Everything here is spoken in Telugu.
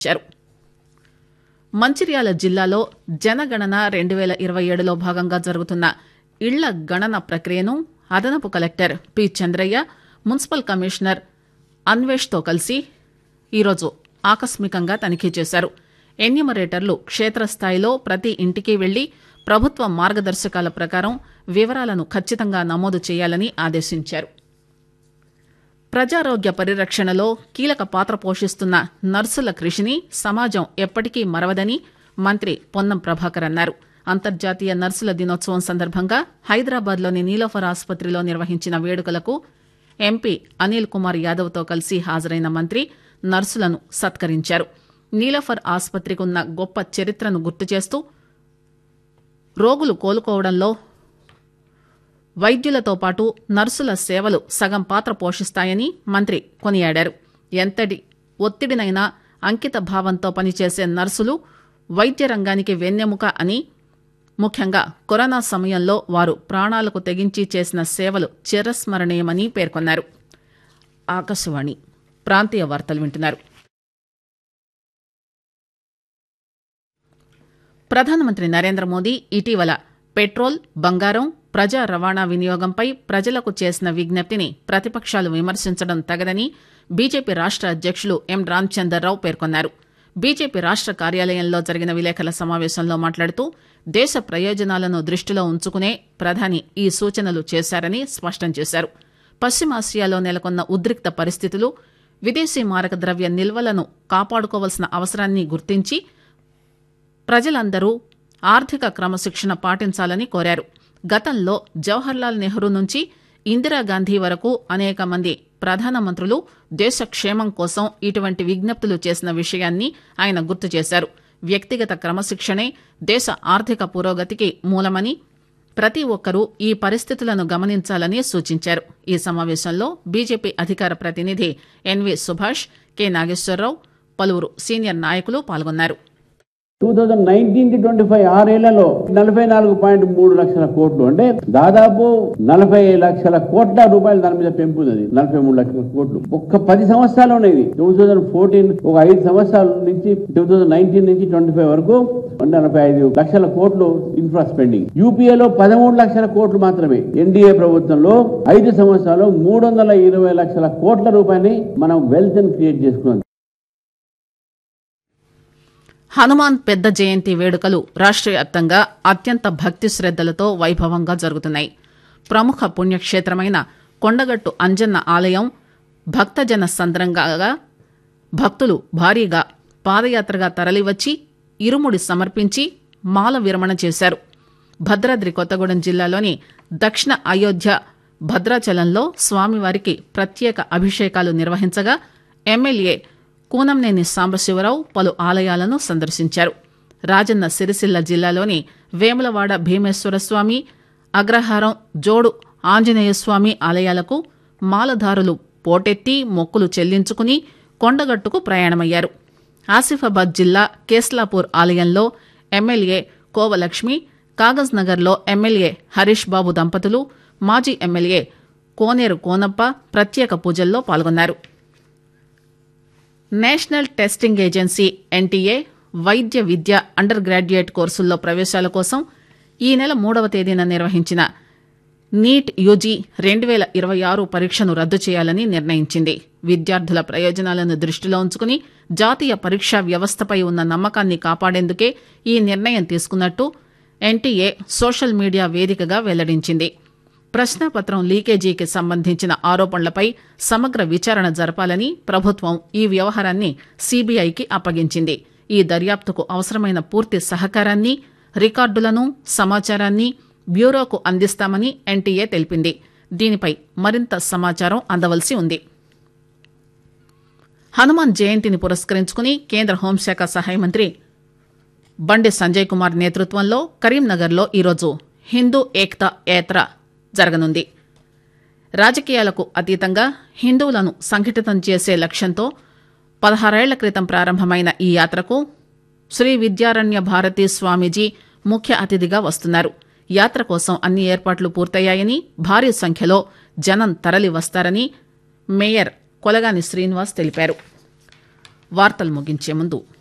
ఇచ్చారు మంచిర్యాల జిల్లాలో జనగణన రెండు పేల ఇరవై ఏడులో భాగంగా జరుగుతున్న ఇళ్ల గణన ప్రక్రియను అదనపు collector P Chandraiah municipal commissioner అన్వేష్తో కలిసి ఈరోజు ఆకస్మికంగా తనిఖీ చేశారు ఎన్యూమరేటర్లు క్షేత్రస్థాయిలో ప్రతి ఇంటికి వెళ్లి ప్రభుత్వ మార్గదర్శకాల ప్రకారం వివరాలను ఖచ్చితంగా నమోదు చేయాలని ఆదేశించారు ప్రజారోగ్య పరిరక్షణలో కీలక పాత్ర పోషిస్తున్న నర్సుల కృషిని సమాజం ఎప్పటికీ మరవదని మంత్రి పొన్నం ప్రభాకర్ అన్నారు అంతర్జాతీయ నర్సుల దినోత్సవం సందర్భంగా హైదరాబాద్లోని నీలోఫర్ ఆసుపత్రిలో నిర్వహించిన వేడుకలకు ఎంపీ అనిల్ కుమార్ యాదవ్తో కలిసి హాజరైన మంత్రి నర్సులను సత్కరించారు నీలోఫర్ ఆసుపత్రికి ఉన్న గొప్ప చరిత్రను గుర్తు చేస్తూ రోగులు కోలుకోవడంలో వైద్యులతో పాటు నర్సుల సేవలు సగం పాత్ర పోషిస్తాయని మంత్రి కొనియాడారు ఎంతటి ఒత్తిడినైనా అంకిత భావంతో పనిచేసే నర్సులు వైద్య రంగానికి వెన్నెముక అని ముఖ్యంగా కరోనా సమయంలో వారు ప్రాణాలకు తెగించి చేసిన సేవలు చిరస్మరణీయమని పేర్కొన్నారు ఆకాశవాణి ప్రాంతీయ వార్తలు వింటున్నారు ప్రధానమంత్రి నరేంద్ర మోదీ ఇటీవల పెట్రోల్ బంగారం ప్రజా రవాణా వినియోగంపై ప్రజలకు చేసిన విజ్ఞప్తిని ప్రతిపక్షాలు విమర్శించడం తగదని బీజేపీ రాష్ట అధ్యక్షులు ఎం రామచందర్రావు పేర్కొన్నారు బీజేపీ రాష్ట కార్యాలయంలో జరిగిన విలేకరుల సమావేశంలో మాట్లాడుతూ దేశ ప్రయోజనాలను దృష్టిలో ఉంచుకునే ప్రధాని ఈ సూచనలు చేశారని స్పష్టం చేశారు పశ్చిమాసియాలో నెలకొన్న ఉద్రిక్త పరిస్థితులు విదేశీ మారక ద్రవ్య నిల్వలను కాపాడుకోవాల్సిన అవసరాన్ని గుర్తించి ప్రజలందరూ ఆర్థిక క్రమశిక్షణ పాటించాలని కోరారు గతంలో జవహర్లాల్ నెహ్రూ నుంచి ఇందిరాగాంధీ వరకు అనేక మంది ప్రధానమంత్రులు దేశ క్షేమం కోసం ఇటువంటి విజ్ఞప్తులు చేసిన విషయాన్ని ఆయన గుర్తు చేశారు వ్యక్తిగత క్రమశిక్షణే దేశ ఆర్థిక పురోగతికి మూలమని ప్రతి ఒక్కరూ ఈ పరిస్థితులను గమనించాలని సూచించారు ఈ సమావేశంలో బీజేపీ అధికార ప్రతినిధి ఎన్వి సుభాష్ కె నాగేశ్వరరావు పలువురు సీనియర్ నాయకులు పాల్గొన్నారు టూ థౌజండ్ నైన్టీన్ కి ట్వంటీ ఫైవ్ ఆరేళ్లలో నలభై నాలుగు పాయింట్ మూడు లక్షల కోట్లు అంటే దాదాపు నలభై లక్షల కోట్ల రూపాయలు దాని మీద పెంపు ఉన్నది నలభై మూడు లక్షల కోట్లు ఒక్క పది సంవత్సరాలు ఉన్నది టూ థౌజండ్ ఫోర్టీన్ ఒక ఐదు సంవత్సరాల నుంచి టూ థౌజండ్ నైన్టీన్ నుంచి ట్వంటీ ఫైవ్ వరకు నలభై ఐదు లక్షల కోట్లు ఇన్ఫ్రా స్పెండింగ్ యూపీఏలో పదమూడు లక్షల కోట్లు మాత్రమే ఎన్డీఏ ప్రభుత్వంలో ఐదు సంవత్సరాలు మూడు వందల ఇరవై లక్షల కోట్ల రూపాయలని మనం వెల్త్ క్రియేట్ చేసుకున్నాం హనుమాన్ పెద్ద జయంతి వేడుకలు రాష్ట్ర వ్యాప్తంగా అత్యంత భక్తి శ్రద్దలతో వైభవంగా జరుగుతున్నాయి ప్రముఖ పుణ్యక్షేత్రమైన కొండగట్టు అంజన్న ఆలయం భక్తజన సంద్రంగా భక్తులు భారీగా పాదయాత్రగా తరలివచ్చి ఇరుముడి సమర్పించి మాల విరమణ చేశారు భద్రాద్రి కొత్తగూడెం జిల్లాలోని దక్షిణ అయోధ్య భద్రాచలంలో స్వామివారికి ప్రత్యేక అభిషేకాలు నిర్వహించగా ఎమ్మెల్యే కూనంనేని సాంబశివరావు పలు ఆలయాలను సందర్శించారు రాజన్న సిరిసిల్ల జిల్లాలోని వేములవాడ భీమేశ్వర స్వామి అగ్రహారం జోడు ఆంజనేయ స్వామి ఆలయాలకు మాలధారులు పోటెత్తి మొక్కులు చెల్లించుకుని కొండగట్టుకు ప్రయాణమయ్యారు ఆసిఫాబాద్ జిల్లా కేస్లాపూర్ ఆలయంలో ఎమ్మెల్యే కోవలక్ష్మి కాగజ్ నగర్లో ఎమ్మెల్యే హరీష్ బాబు దంపతులు మాజీ ఎమ్మెల్యే కోనేరు కోనప్ప ప్రత్యేక పూజల్లో పాల్గొన్నారు నేషనల్ టెస్టింగ్ ఏజెన్సీ ఎన్టీఏ వైద్య విద్య అండర్ గ్రాడ్యుయేట్ కోర్సుల్లో ప్రవేశాల కోసం ఈ నెల మూడవ తేదీన నిర్వహించిన నీట్ యూజీ రెండు వేల ఇరవై ఆరు పరీక్షను రద్దు చేయాలని నిర్ణయించింది విద్యార్థుల ప్రయోజనాలను దృష్టిలో ఉంచుకుని జాతీయ పరీక్షా వ్యవస్థపై ఉన్న నమ్మకాన్ని కాపాడేందుకే ఈ నిర్ణయం తీసుకున్నట్టు ఎన్టీఏ సోషల్ మీడియా వేదికగా వెల్లడించింది ప్రశ్నాపత్రం లీకేజీకి సంబంధించిన ఆరోపణలపై సమగ్ర విచారణ జరపాలని ప్రభుత్వం ఈ వ్యవహారాన్ని సీబీఐకి అప్పగించింది ఈ దర్యాప్తుకు అవసరమైన పూర్తి సహకారాన్ని రికార్డులను సమాచారాన్ని బ్యూరోకు అందిస్తామని ఎన్టీఏ తెలిపింది దీనిపై మరింత సమాచారం అందవలసి ఉంది హనుమాన్ జయంతిని పురస్కరించుకుని కేంద్ర హోంశాఖ సహాయ మంత్రి బండి సంజయ్ కుమార్ నేతృత్వంలో కరీంనగర్లో ఈరోజు హిందూ ఏక్తా యాత్ర జరగనుంది రాజకీయాలకు అతీతంగా హిందువులను సంఘటితం చేసే లక్ష్యంతో పదహారేళ్ల క్రితం ప్రారంభమైన ఈ యాత్రకు శ్రీ విద్యారణ్య భారతీ స్వామీజీ ముఖ్య అతిథిగా వస్తున్నారు యాత్ర కోసం అన్ని ఏర్పాట్లు పూర్తయ్యాయని భారీ సంఖ్యలో జనం తరలి వస్తారని మేయర్ కొలగాని శ్రీనివాస్ తెలిపారు వార్తలు ముగించే ముందు